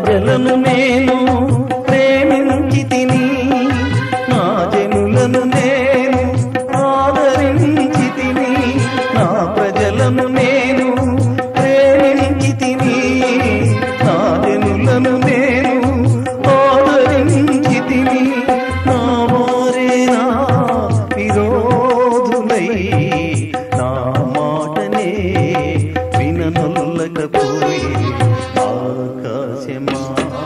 ప్రజలను నేను ప్రేమించి తిని నా జనులను నేను ఆదరించి తిని నా ప్రజలను నేను ప్రేమించి తిని నా జనులను నేను ఆదరించి తిని నా వారే నా విరోధులై నా మాటనే విననొల్లకపోయి ఆకాశమా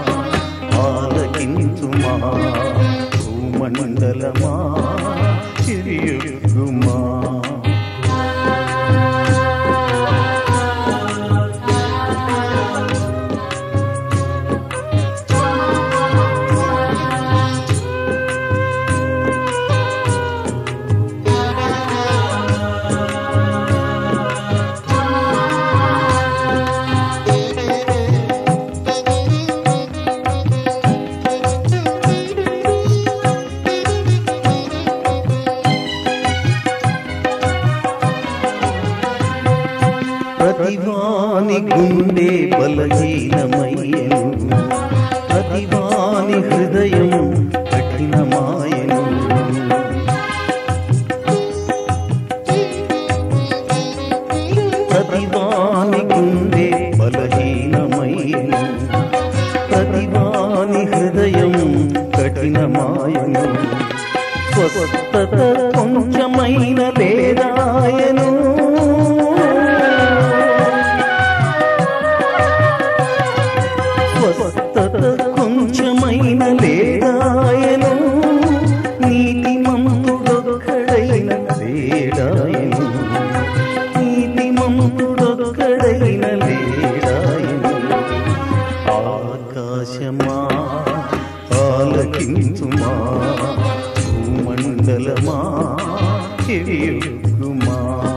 ఆలకించుమా భూమండలమా తిరియుగుమా ప్రతివాని గుండె బలహీనమయ్యను ప్రతివాని హృదయం కఠినమాయను ప్రతివాని గుండె బలహీనమయ్యను ప్రతివాని హృదయం కఠినమాయను స్వస్థత కొంచెమైన లేదాయను స్వస్థత కొంచెమైన లేదాయను నీతి మంతుడొక్కడైన లేడాయను నీతి మంతుడొక్కడైన లేడాయను ఆకాశమా ఆలకించుమా భూమండలమా చెవియుగుమా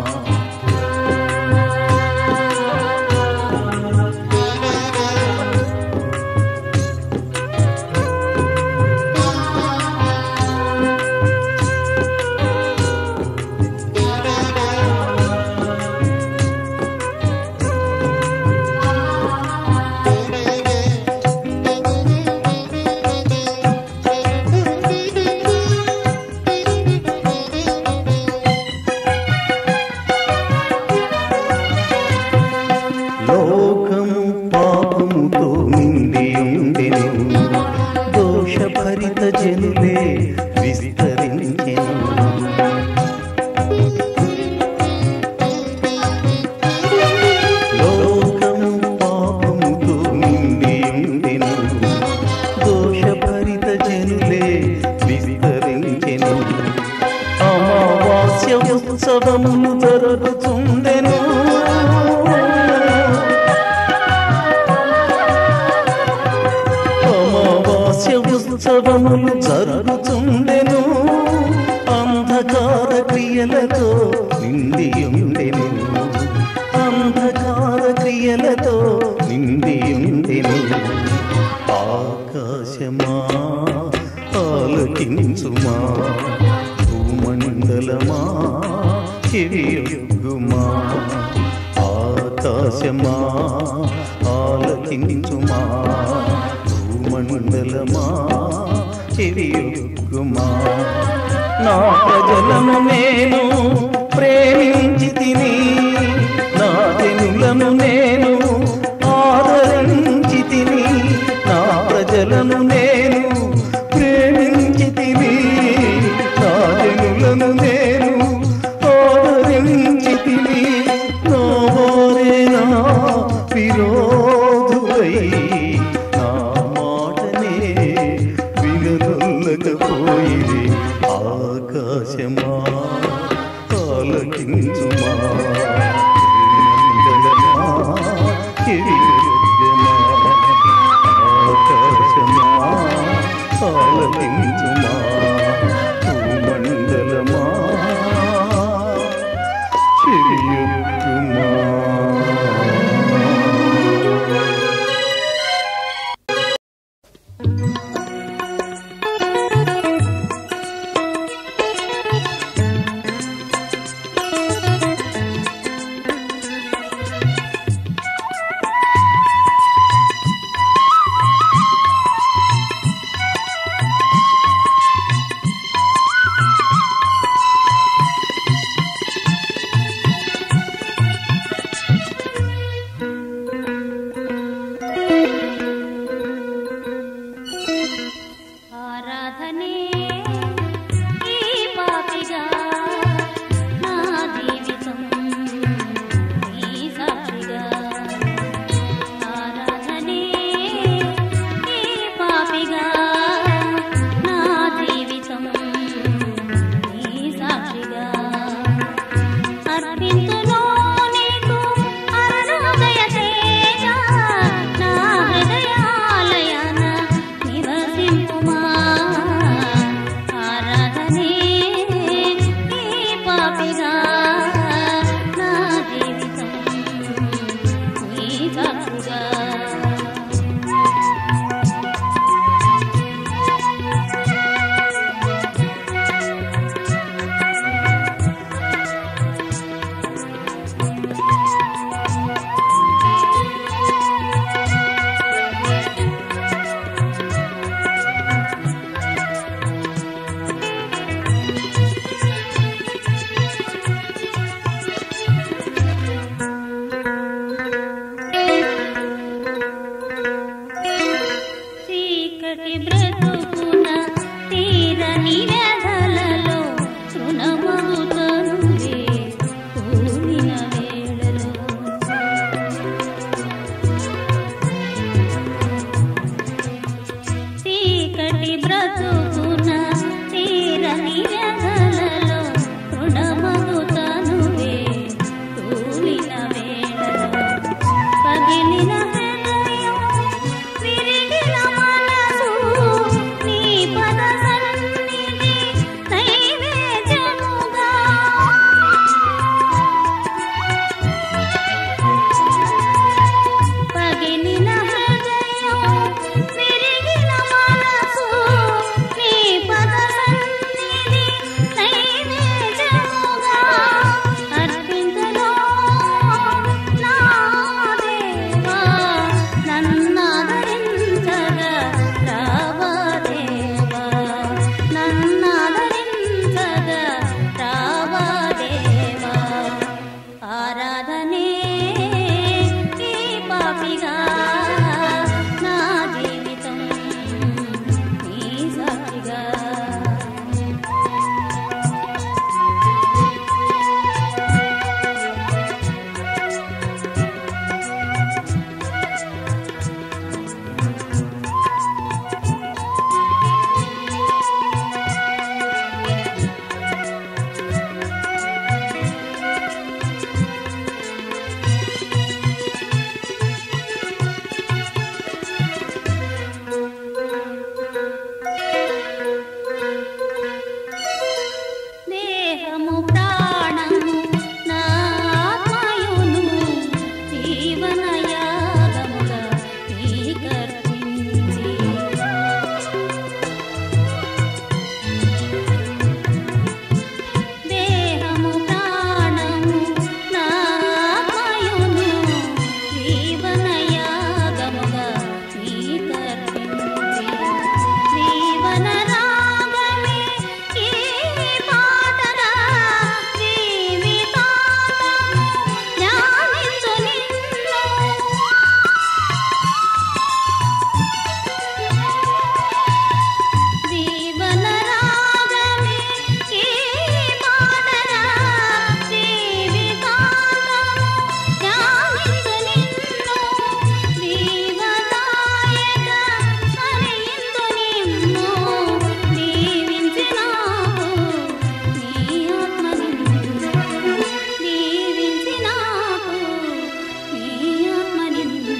లోకము పాపముతో నిండి ఉండెను దోషభరిత జనులే విస్తరించెను లోకము పాపముతో నిండి ఉండెను దోషభరిత జనులే విస్తరించెను అమావాస్య ఉత్సవములు జరుగుతుండెను అమావాస్య ఉత్సవములు జరుగుతుండెను అంధకార క్రియలతో నిండి ఉండెను అంధకార క్రియలతో నిండి ఉండెను ఆకాశమా ఆలకించుమా భూమండలమా చెవియొగ్గుమా ఆకాశమా ఆలకించుమా భూమండలమా చెవియొగ్గుమా నా ప్రజలను నేను ప్రేమించి తిని నా జనులను నేను ఆదరించి తిని నా ప్రజలను నేను ప్రేమించి తిని నా జనులను నేను ఆదరించి తిని నా వారే నా విరోధులై నా మాటనే వినదొల్లకపోయిరి ఆకాశమా ఆలకించుమా మండలమా కిరీటమా ఆకాశమా ఆలకించుమా భూమండలమా చెయ్యుమా ఆ చీకటి బ్రతుకున తీరని వ్యధలలో తృణమగుతనువే కూలిన వేళలో చీకటి బ్రతుకున తీరని వ్యధలలో రుణమగుతనువే కూలిన వేళలో పగిలిన హృదయం విరిగిన మనసు నీ పద సన్నిధి నైవేద్యముగా పగిలిన హృదయం విరిగిన మనసు నీ పద సన్నిధి నైవేద్యముగా అర్పించలో నా దేవా నన్నాదరించగా రావా దేవా నన్నాదరించగా రావా దేవా ఆరాధనే ఈ పాపిగా నా జీవితం నీ సాక్షిగా దేహము ప్రాణము నా ఆత్మయును జీవనయాగముగా నీకర్పించి దేహము ప్రాణము నా ఆత్మయును జీవనయాగముగా నీకర్పించి జీవన రాగమే ఈ పాటగా జీవితాంతము ధ్యానించు నిన్ను జీవన రాగమే ఈ పాటగా జీవితాంతము ధ్యానించు నిన్ను జీవదాయక స్మరించు నిన్ను దీవించినావు నీ ఆత్మ నిన్ను దీవించినావు నీ ఆత్మ నిన్ను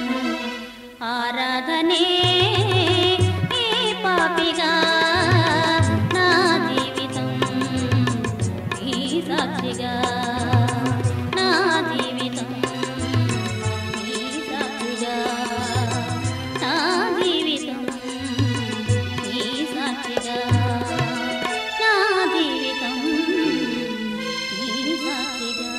ఆరాధనే ఈ పాపిగా నా జీవితం ఈ సాక్షిగా నా జీవితం ఈ సాక్షిగా నా జీవితం ఈ సాక్షిగా నా జీవితం ఈ సాక్షిగా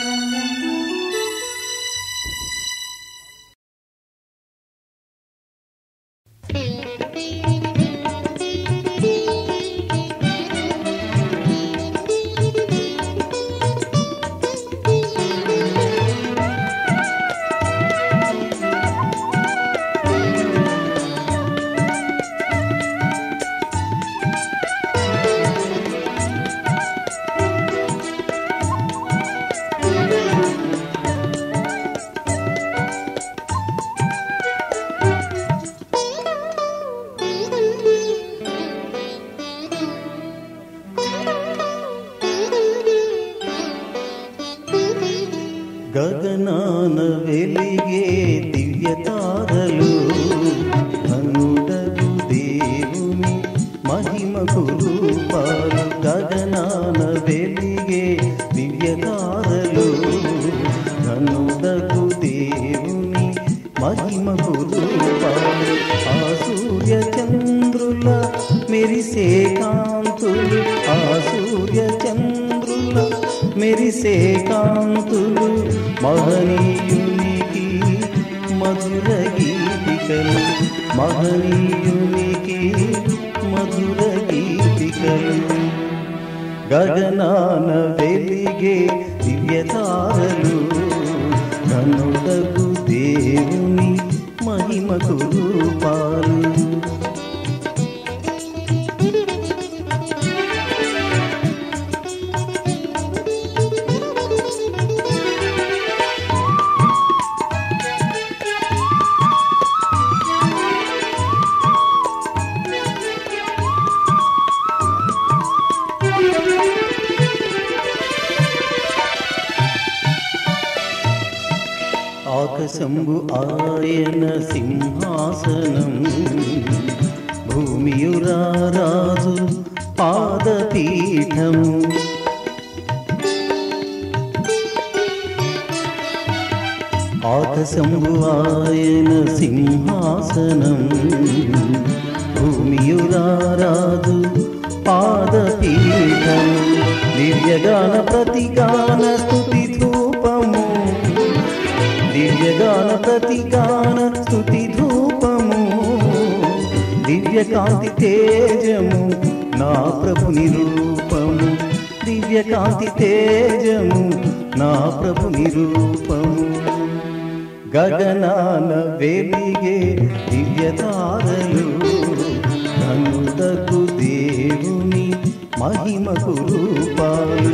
గగనాన వెలిగే దివ్య తారలు ధనుడగు దేవుని మహిమ రూపాలు గగనాన వెలిగే దివ్య తారలు ధనుడగు దేవుని మహిమ రూపాలు ఆ సూర్య చంద్రుల మెరిసే కాంతులు ఆ సూర్య చంద్రుల మెరిసే కాంతులు మహనీయునికి మధుర గీతికలు మహనీయునికి మధుర గీతికలు గగనాన వెలిగే దివ్యతారలు కనుడకు దేవుని మహిమకు రూపాలు ఆకాశంబు ఆయన సింహాసనం భూమియురా రాజు పాదపీఠము ఆకాశంబు ఆయన సింహాసనం భూమియురా రాజు పాదపీఠం దివ్యగాన ప్రతిగాన స్తుతి ధూపము దివ్యగాన ప్రతిగాన స్తుతి ధూపము దివ్యకాంతి తేజము నా ప్రభు నిరూపము దివ్యకాంతి తేజము నా ప్రభు నిరూపము గగనాన వెలిగే దివ్యతారలు కనుదకు దేవుని మహిమకు రూపాలు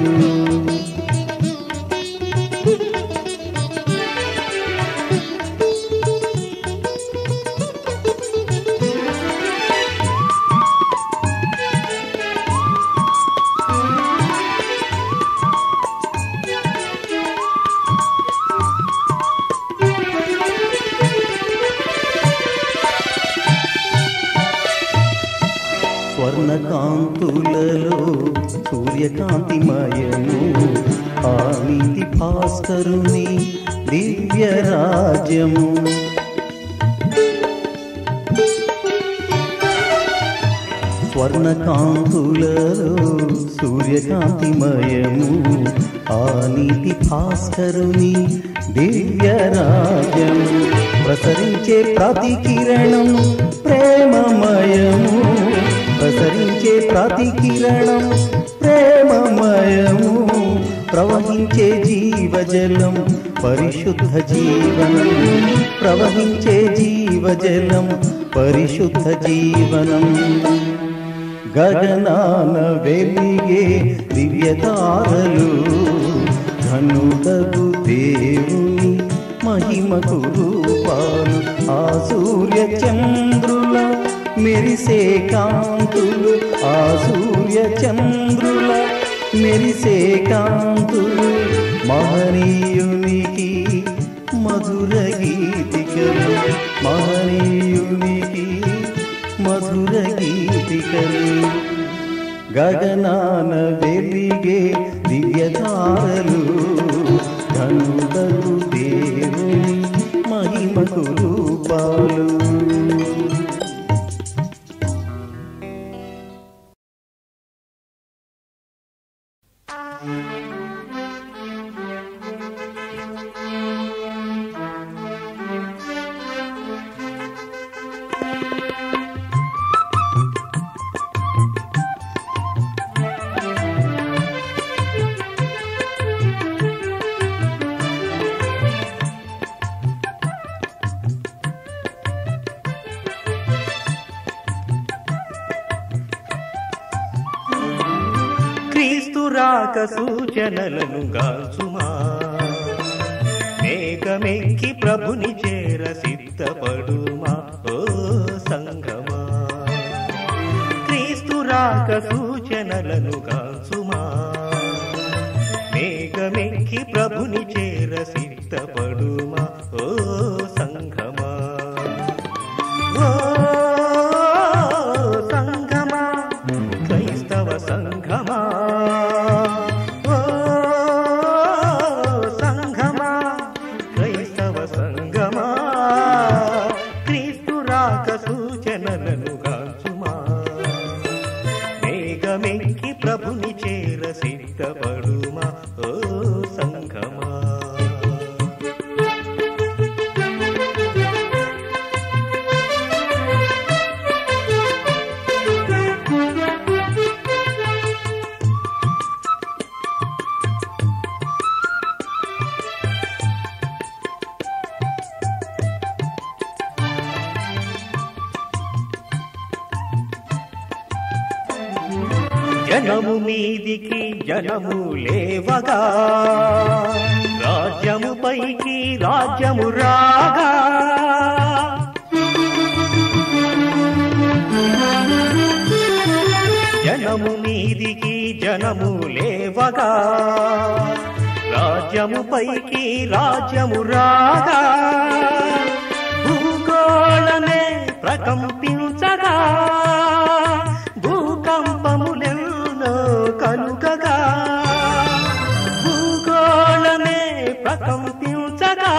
స్వర్ణకాంతులలో సూర్యకాంతిమయము ఆ నీతి భాస్కరుని దివ్య రాజ్యము స్వర్ణకాంతులలో సూర్యకాంతిమయము ఆ నీతి భాస్కరుని దివ్య రాజ్యము ప్రసరించే ప్రతి కిరణం ప్రేమమయము ప్రసరించే ప్రతి కిరణం ప్రేమమయము ప్రవహించే జీవజలం పరిశుద్ధ జీవనం ప్రవహించే జీవజలం పరిశుద్ధ జీవనం గగనాన వెలిగే దివ్యతారలు ధనుడగు దేవుని మహిమకు రూపాలు ఆ సూర్య చంద్రుల మెరిసే కాంతులు ఆ సూర్య చంద్రుల మెరిసే కాంతులు మహనీయునికి మధుర గీతికలు మహనీయునికి మధుర గీతికలు గగనాన వెలిగే దివ్యతారలు ధనుడగు దేవుని మహిమకు రూపాలు క్రీస్తు రాక సూచనలను గాల్చుమా మేఘమెక్కి ప్రభుని చేర సిద్ధపడుమా ఓ సంగమా క్రీస్తు రాక సూచనలను గాల్చుమా మేఘమెక్కి ప్రభుని చేర సిద్ధపడుమా ఓ సంగమా ఓ సంగమా క్రైస్తవ సంఘమా ఓ సంఘమా క్రైస్తవ సంఘమా క్రీస్తు రాక సూచనలను గాంచుమా మేఘమెక్కి ప్రభుని చేర సిద్ధపడుమా ఓ సంఘమా జనము మీదికి జనము లేవగా రాజ్యము పైకి రాజ్యము రాగా జనము మీదికి జనము లేవగా రాజ్య రాజ్యముపైకి రాజ్యము రాగా భూగోళమే ప్రకంపించగా భూకంపములెన్నో కలుగగా భూగోళమే ప్రకంపించగా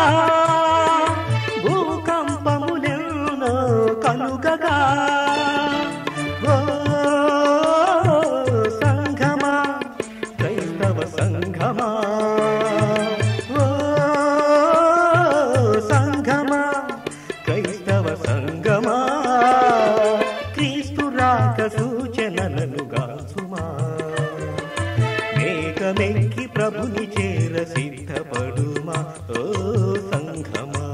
భూకంపములెన్నో కలుగగా ఓ సంఘమా క్రైస్తవ సంఘమా ఓ సంఘమా క్రైస్తవ సంఘమా క్రీస్తు రాక సూచనలను గాసుమా మేఘమెక్కి ప్రభుని చేర సిద్ధపడుమా ఓ సంఘమా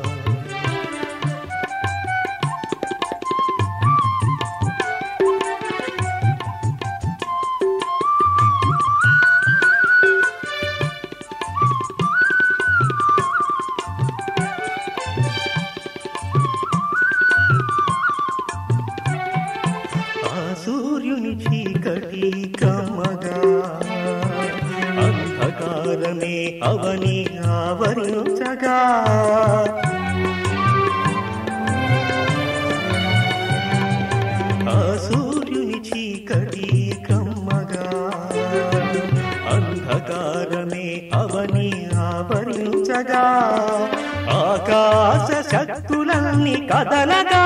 ఆ సూర్యుని చీకటి కమ్మగా అంధకారమే అవని ఆవరించగా ఆ సూర్యుని చీకటి కమ్మగా అంధకారమే అవని ఆవరించగా ఆకాశ శక్తులన్నీ కదలగా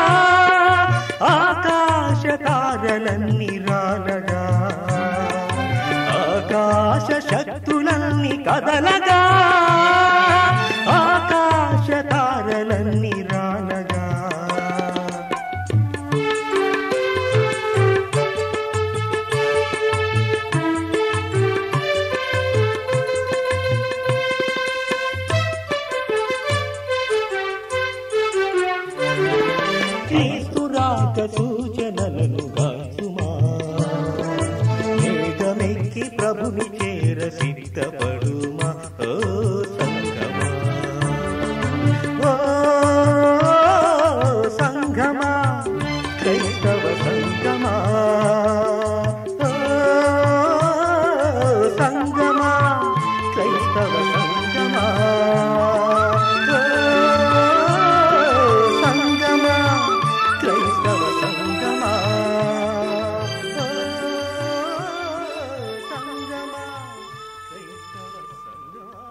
ఆకాశ తారలన్నీ రాలగా ఆకాశ శక్తులన్నీ కదలగా ఆకాశ తారలన్నీ రాలగా క్రీస్తు రాక సూచనలను గాసుమా మేఘమెక్కి ప్రభుని చేర సిద్ధపడుమా ఓ సంగమా ఓ సంఘమా క్రైస్తవ సంగమా ఓ సంగమా క్రైస్తవ సంగమా ఓ సంగమా క్రైస్తవ సంగమా ఓ సంగమా క్రైస్తవ సంగమా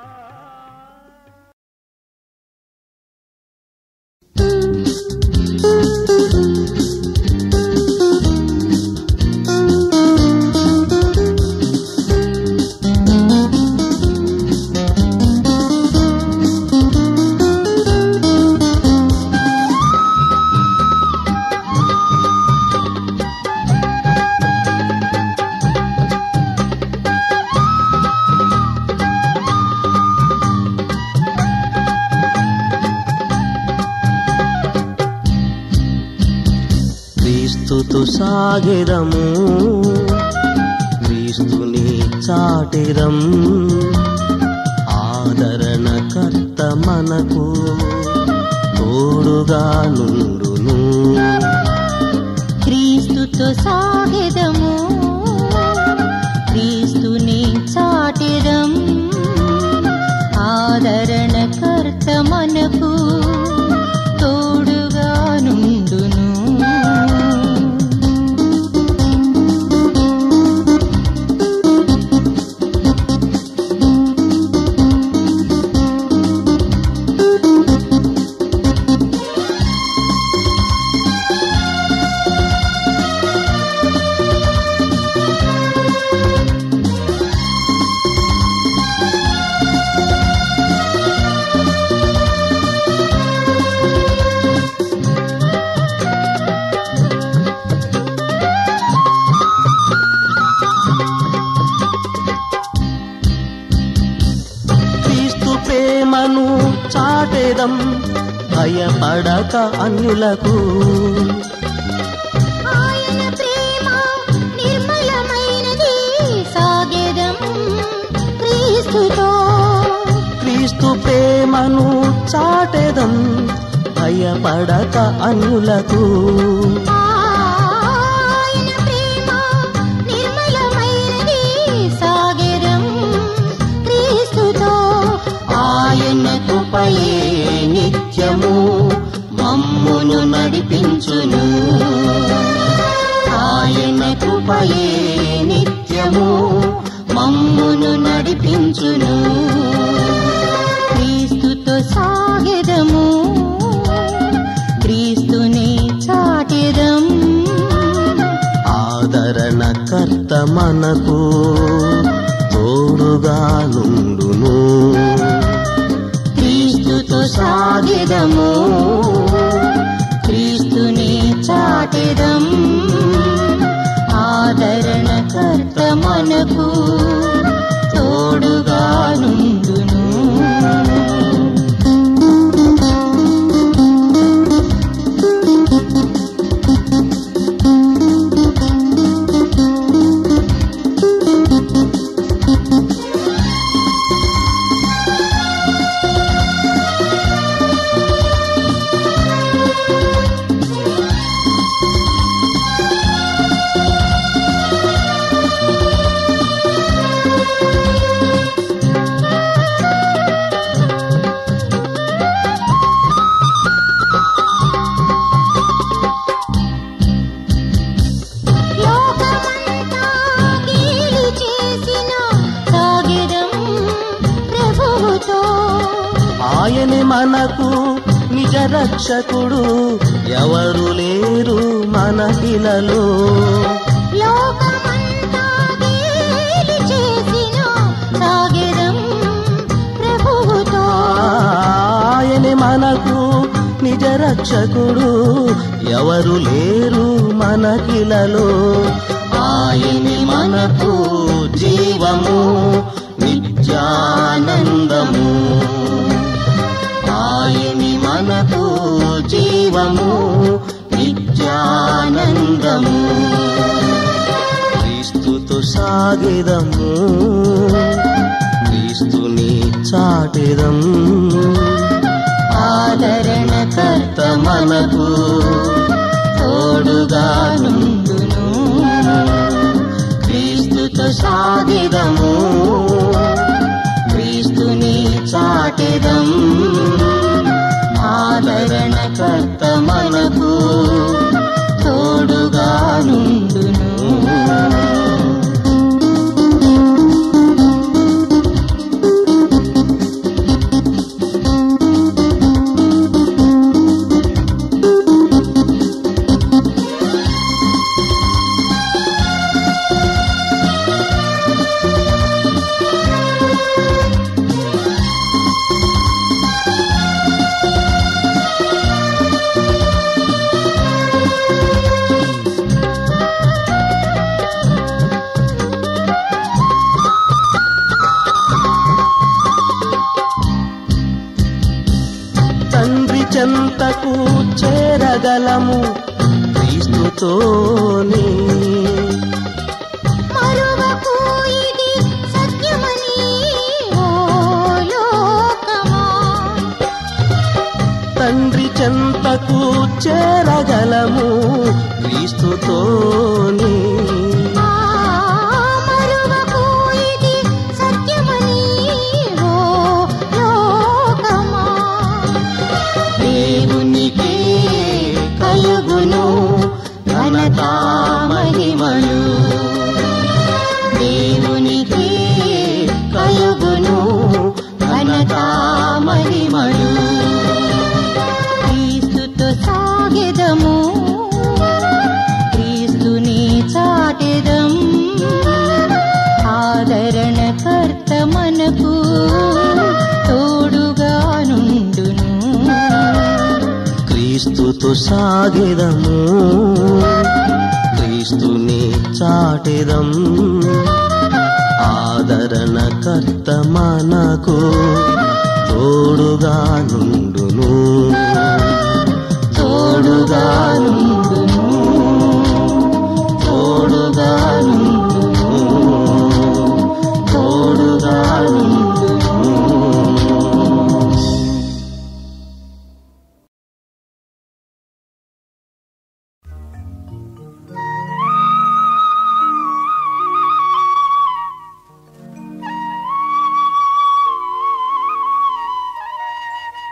క్రీస్తుతో సాగెదము క్రీస్తుని చాటెదం ఆదరణకర్త మనకు తోడుగా నుండును క్రీస్తుతో సాగెదము క్రీస్తుని చాటెదం ఆదరణకర్త మనకు తోడుగా నుండును క్రీస్తు ప్రేమను చాటెదం భయపడక అన్యులకు ఆయన ప్రేమ నిర్మలమైనది సాగెదం క్రీస్తుతో క్రీస్తు ప్రేమను చాటెదం భయపడక అన్యులకు ఆయన ప్రేమ నిర్మలమైనది సాగెదం క్రీస్తు కృపయే నిత్యము మమ్మును నడిపించును ఆయన కృపయే నిత్యము మమ్మును నడిపించును క్రీస్తుతో సాగెదము క్రీస్తుని చాటెదం ఆదరణ కర్త మనకు తోడుగా నుండును క్రీస్తుతో సాగెదము క్రీస్తుని చాటెదం ఆదరణ కర్త మనకు తోడుగా నుండును లోకమంతా గేలి చేసిన సాగెదం ప్రభువుతో ఆయనే మనకు నిజ రక్షకుడు ఎవరు లేరు మనకిలలో లోకమంతా గేలి చేసిన సాగెదం ప్రభువుతో ఆయనే మనకు నిజ రక్షకుడు ఎవరు లేరు మనకిలలో ఆయనే మనకు జీవము నిత్యానందము ఆయని మనకు జీవము నిత్యానందము క్రీస్తుతో సాగిదము క్రీస్తుని చాటిదం ఆదరణ కర్త మనకు తోడుగా నుండును క్రీస్తుతో సాగిదము క్రీస్తుని చాటిదం ఆదరణ కర్త మనకు తోడుగా నుండును తండ్రి చెంతకు చేరగలము క్రీస్తుతోనే మరువకు ఇది సత్యమని ఓ లోకమా తండ్రి చెంతకు చేరగలము క్రీస్తుతోనే ఆ మరువకు ఇది సత్యమని ఓ లోకమా దేవునికి కలుగును ఘనత మహిమలు దేవునికి కలుగును ఘనత మహిమలు క్రీస్తుతో సాగెదము క్రీస్తుని చాటెదం ఆదరణ కర్త మనకు తోడుగా నుండును క్రీస్తుతో సాగిదము క్రీస్తుని చాటిదం ఆదరణ కర్త మనకు తోడుగా నుండును తోడుగా నుండును తోడుగా నుండును తోడుగా నుండును ఆ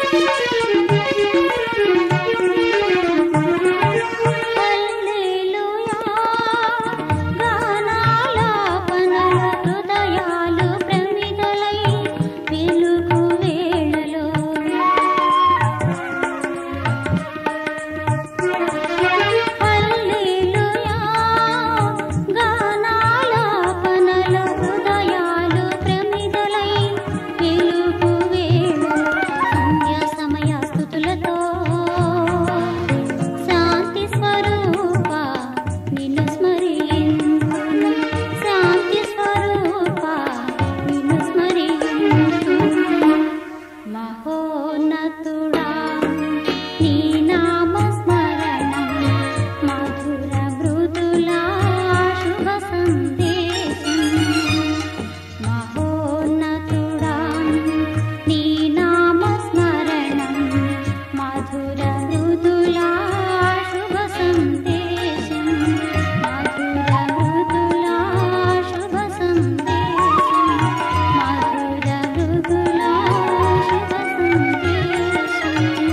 హల్లెలూయా గానాలాపనల హృదయాలు ప్రమిదలై వెలుగు వేళలో హల్లెలూయా గానాలాపనల హృదయాలు ప్రమిదలై వెలుగు వేళలో సంధ్య సమయ స్తుతులతో శాంతి స్వరూప నిన్ను స్మరింతును శాంతి స్వరూప నిన్ను స్మరింతును మహోన్నతుడా నీ నామ స్మరణం మధుర మృదులా శుభ సందేశం మహోన్నతుడా నీ నామ స్మరణం మధుర మృదులా శుభ సందేశం మధుర మృదులా శుభ సందేశం మధుర మృదులా శుభ సందేశం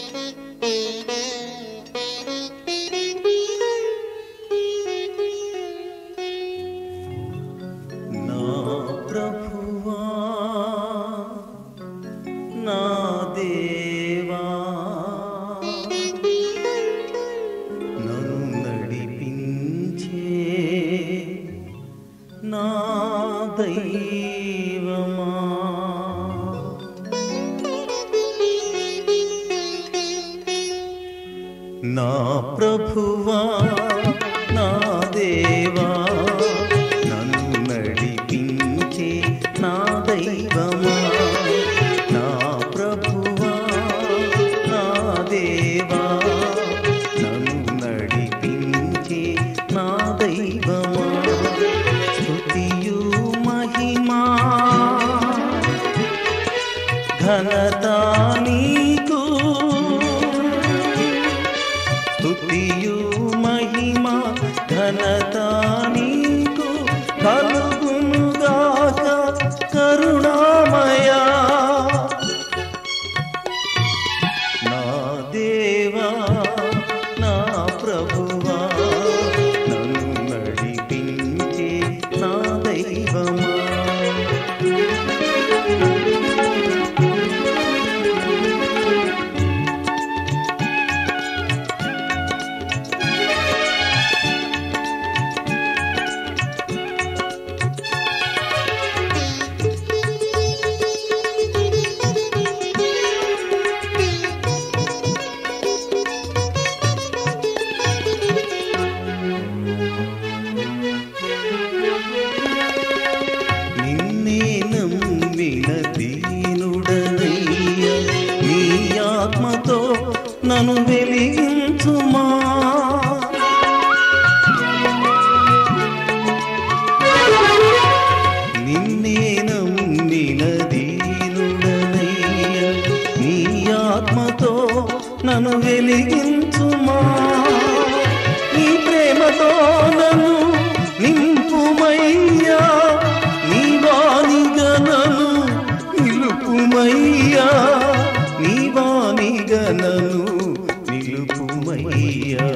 నా ప్రభువా నా దేవా నన్ను నడిపించే నా దైవమా నా ప్రభువా నా దేవా నన్ను నడిపించే నా దైవమా నా ప్రభువా నా దేవా నన్ను నడిపించే నా దైవమా స్తుతియు మహిమా ఘనత నీకు స్తుతియు మహిమ ఘనత నీకు కలుగునుగాక కరుణామయ నా దేవా నా ప్రభువా నన్ను నడిపించే నా దైవమా నిన్నే నమ్మిన దీనుడనయ్య నీ ఆత్మతో నన్ను వెలిగించుమా నిన్నే నమ్మిన దీనుడనయ్య నీ ఆత్మతో నన్ను వెలిగించుమా నీ ప్రేమతో నన్ను నింపుమయ్యా నీ వాణిగా నన్ను నిలుపుమయ్యా నీ వాణిగా నన్ను నిలుపుమయ్యా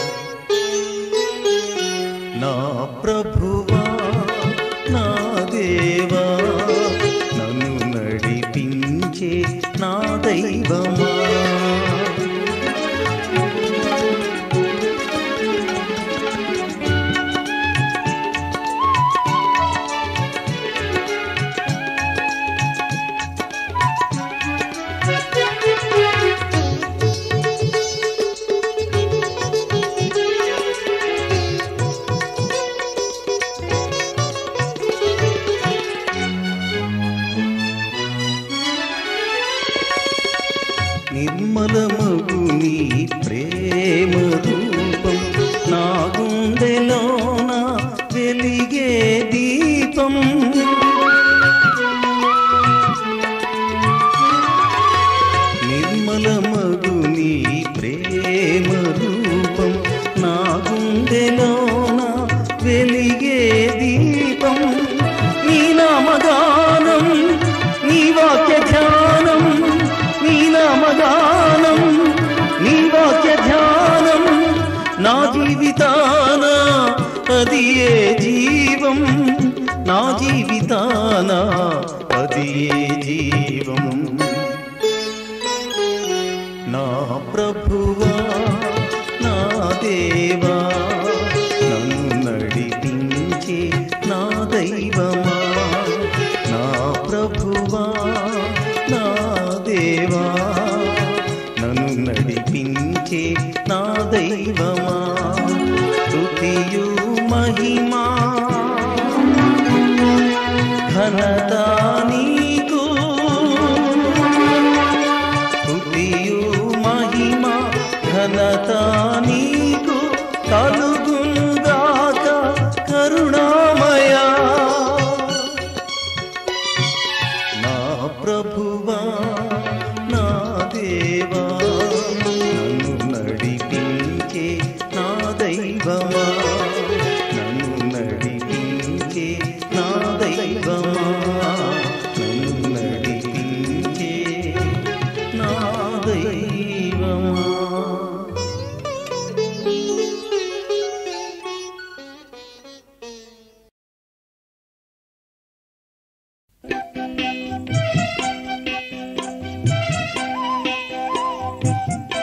నా ప్రభువా నా దేవా నన్ను నడిపించే నా దైవమా నిర్మలమగు నీ ప్రేమ రూపం నా గుండెలోన వెలిగే దీపం నిర్మలమగు నీ ప్రేమ రూపం నా గుండెలోన వెలిగే దీపం నీ నామగానం నీ వాక్య ధ్యానం నీ నామగానం నీ వాక్య ధ్యానం నా జీవితాన అది ఏ జీవం నా జీవితాన అది ఏ జీవం నా ప్రభువా నా దేవా నన్ను నడిపించే నా దైవమా నా ప్రభువా నా దేవా నన్ను నడిపించే నా దైవమా స్తుతియు మహిమా ఘనత నీకు స్తుతియు మహిమ ఘనత నీకు కలుగునుగాక కరుణామయ నా ప్రభువా నా దేవా నన్ను నడిపించే నా దైవమా నన్ను నడిపించే నా దైవమా నన్ను నడిపించే నా దైవమా దైవమా ఆ